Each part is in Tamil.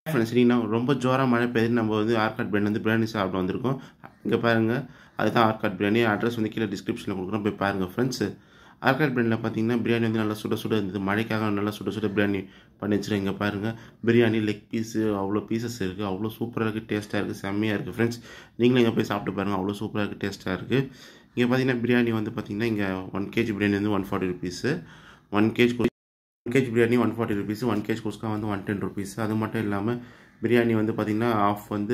ஃப்ரெண்ட்ஸ் நீங்கள் ரொம்ப ஜோராக மழை பெய்யுது நம்ம வந்து ஆர்காட் பிரியாணி வந்து பிரியாணி சாப்பிட வந்திருக்கோம் இங்கே பாருங்கள் அதுதான் ஆர்காட் பிரியாணி அட்ரஸ் வந்து கீழே டிஸ்கிரிப்ஷனில் கொடுக்குறோம் போய் பாருங்கள் ஃப்ரெண்ட்ஸ் ஆர்காட் பிரியாணியில் பார்த்தீங்கன்னா பிரியாணி வந்து நல்லா சுட சுட இருந்தது மழைக்காக நல்லா சுட சுட பிரியாணி பண்ணி வச்சுருக்கேன் இங்கே பாருங்கள் பிரியாணி லெக் பீஸு அவ்வளோ பீசஸ் இருக்குது அவ்வளோ சூப்பராக இருக்குது டேஸ்ட்டாக இருக்குது செம்மையாக இருக்குது ஃப்ரெண்ட்ஸ் நீங்களும் இங்கே போய் சாப்பிட்டு பாருங்கள் அவ்வளோ சூப்பராக இருக்குது டேஸ்ட்டாக இருக்குது இங்கே பார்த்தீங்கன்னா பிரியாணி வந்து பார்த்தீங்கன்னா இங்கே ஒன் கேஜி பிரியாணி வந்து one forty rupees one KG one KG biryani one forty rupees one KG kuska வந்து ஒன் டென் ருபீஸ் அது மட்டும் இல்லாமல் பிரியாணி வந்து பார்த்திங்கன்னா ஆஃப் வந்து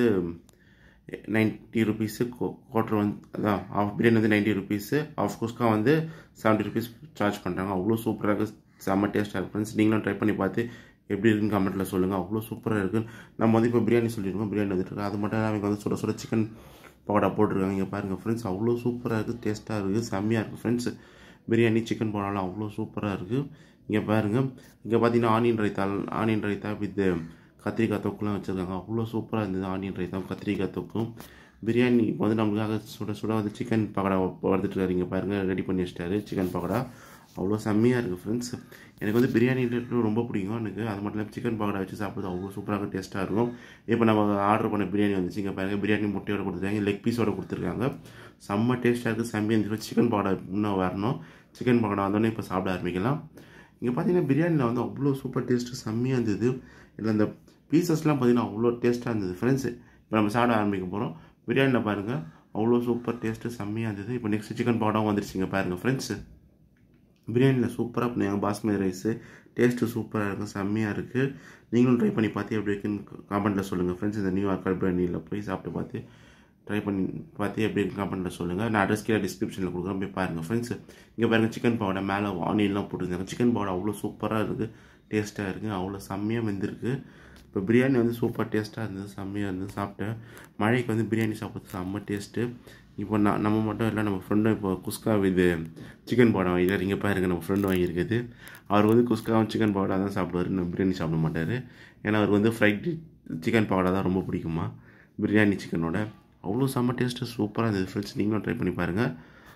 நைன்ட்டி ருபீஸு குவார்ட்ரு வந்து அதான் ஆஃப் பிரியாணி வந்து நைன்ட்டி ருபீஸு ஆஃப் குஸ்கா வந்து செவன்ட்டி ருபீஸ் சார்ஜ் பண்ணுறாங்க அவ்வளோ சூப்பராக இருக்குது செம்ம டேஸ்ட்டாக இருக்குது ஃப்ரெண்ட்ஸ் நீங்களும் ட்ரை பண்ணி பார்த்து எப்படி இருக்குன்னு கமெண்ட்டில் சொல்லுங்கள் அவ்வளோ சூப்பராக இருக்குது நம்ம வந்து இப்போ பிரியாணி சொல்லியிருக்கோம் பிரியாணி வந்துட்டு அது மட்டும் இல்லாமல் இங்கே வந்து சுட சுட சிக்கன் பக்கோடா போட்டிருக்காங்க இங்கே பாருங்கள் ஃப்ரெண்ட்ஸ் அவ்வளோ சூப்பராக இருக்குது டேஸ்ட்டாக இருக்குது செம்மையாக இருக்குது ஃப்ரெண்ட்ஸ் பிரியாணி சிக்கன் பக்கோடாலாம் அவ்வளோ சூப்பராக இருக்குது இங்கே பாருங்கள் இங்கே பார்த்தீங்கன்னா onion raita onion raita with கத்திரிக்காய் தொக்குலாம் வச்சுருக்காங்க அவ்வளோ சூப்பராக இருந்தது ஆனியன் ரைத்தா கத்திரிக்காய் தொக்கும் பிரியாணி இப்போ வந்து நம்மளுக்காக சுட சுட வந்து சிக்கன் பக்கோடா வறுத்துட்டு இங்கே பாருங்கள் ரெடி பண்ணி வச்சிட்டாரு சிக்கன் பக்கோடா அவ்வளோ செம்மையாக இருக்குது ஃப்ரெண்ட்ஸ் எனக்கு வந்து பிரியாணி ரொம்ப பிடிக்கும் எனக்கு அது மட்டும் இல்லாமல் சிக்கன் பக்கோடா வச்சு சாப்பிடுறது அவ்வளோ சூப்பராக டேஸ்ட்டாக இருக்கும் இப்போ நம்ம ஆர்டர் பண்ண பிரியாணி வந்துச்சு இங்கே பாருங்கள் பிரியாணி முட்டையோட கொடுத்துருக்காங்க லெக் பீஸோட கொடுத்துருக்காங்க செம்ம டேஸ்ட்டாக இருக்குது செம்மையாக இருந்துச்சு சிக்கன் பக்கோடா இன்னும் வரணும் சிக்கன் பக்கோடா வந்தோடனே இப்போ சாப்பிட ஆரம்பிக்கலாம் இங்கே பார்த்தீங்கன்னா பிரியாணியில் வந்து அவ்வளோ சூப்பர் டேஸ்ட்டு செம்மையாக இருந்தது இல்லை அந்த பீசஸ்லாம் பார்த்தீங்கன்னா அவ்வளோ டேஸ்ட்டாக இருந்தது ஃப்ரெண்ட்ஸ் இப்போ நம்ம சாப்பிட ஆரம்பிக்க போகிறோம் பிரியாணியில் பாருங்கள் அவ்வளோ சூப்பர் டேஸ்ட்டு செம்மையாக இருந்தது இப்போ நெக்ஸ்ட் சிக்கன் பவுடாவும் வந்துருச்சுங்க பாருங்கள் ஃப்ரெண்ட்ஸ் பிரியாணியில் சூப்பராக பண்ணுவாங்க பாஸ்மதி ரைஸு டேஸ்ட்டு சூப்பராக இருக்கும் செம்மையாக இருக்குது நீங்களும் ட்ரை பண்ணி பார்த்து எப்படி இருக்குன்னு கமெண்ட்டில் சொல்லுங்கள் ஃப்ரெண்ட்ஸ் இந்த நியூ ஆர்காட் பிரியாணியில் போய் சாப்பிட்டு பார்த்து ட்ரை பண்ணி பார்த்து எப்படி இருக்கு கமெண்ட்டில் சொல்லுங்கள் நான் அட்ரஸ் கீழே டிஸ்கிரிப்ஷனில் கொடுக்குறேன் போய் பாருங்கள் ஃப்ரெண்ட்ஸ் இங்கே பாருங்கள் சிக்கன் பவுடா மேலே ஆனியன்லாம் போட்டுருக்காங்க சிக்கன் பவுடா அவ்வளோ சூப்பராக இருக்குது டேஸ்ட்டாக இருக்குது அவ்வளோ செம்மையாக வெந்திருக்கு இப்போ பிரியாணி வந்து சூப்பர் டேஸ்ட்டாக இருந்தது செம்மையாக இருந்தது சாப்பிட்டேன் மழைக்கு வந்து பிரியாணி சாப்பிட்றது செம்ம டேஸ்ட்டு இப்போ நான் நம்ம மட்டும் இல்லை நம்ம ஃப்ரெண்டும் இப்போ குஸ்கா இது சிக்கன் பவுடா வாங்கிட்டார் இங்கே பாருங்கள் நம்ம ஃப்ரெண்டு வாங்கியிருக்குது அவர் வந்து குஸ்காவும் சிக்கன் பவுடா தான் சாப்பிடுவார் நம்ம பிரியாணி சாப்பிட மாட்டார் ஏன்னா அவருக்கு வந்து ஃப்ரைட் சிக்கன் பவுடா தான் ரொம்ப பிடிக்குமா பிரியாணி சிக்கனோட அவ்வளோ செம்ம டேஸ்ட்டு சூப்பராக இருந்தது ஃப்ரெண்ட்ஸ் நீங்களும் ட்ரை பண்ணி பாருங்கள்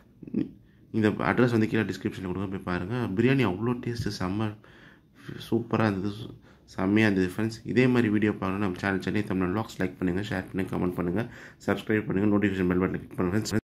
இந்த அட்ரஸ் வந்து கீழே டிஸ்கிரிப்ஷனில் கொடுங்க போய் பாருங்கள் பிரியாணி அவ்வளோ டேஸ்ட்டு செம்ம சூப்பராக இருந்தது செம்மையாக இருந்தது ஃப்ரெண்ட்ஸ் இதே மாதிரி வீடியோ பார்க்கணும் நம்ம channel Chennai Tamil logs like பண்ணுங்கள் ஷேர் பண்ணுங்கள் கமெண்ட் பண்ணுங்கள் சப்ஸ்கிரைப் பண்ணுங்கள் நோட்டிஃபிகேஷன் பெல் பட்டன் கிளிக் பண்ணுங்கள்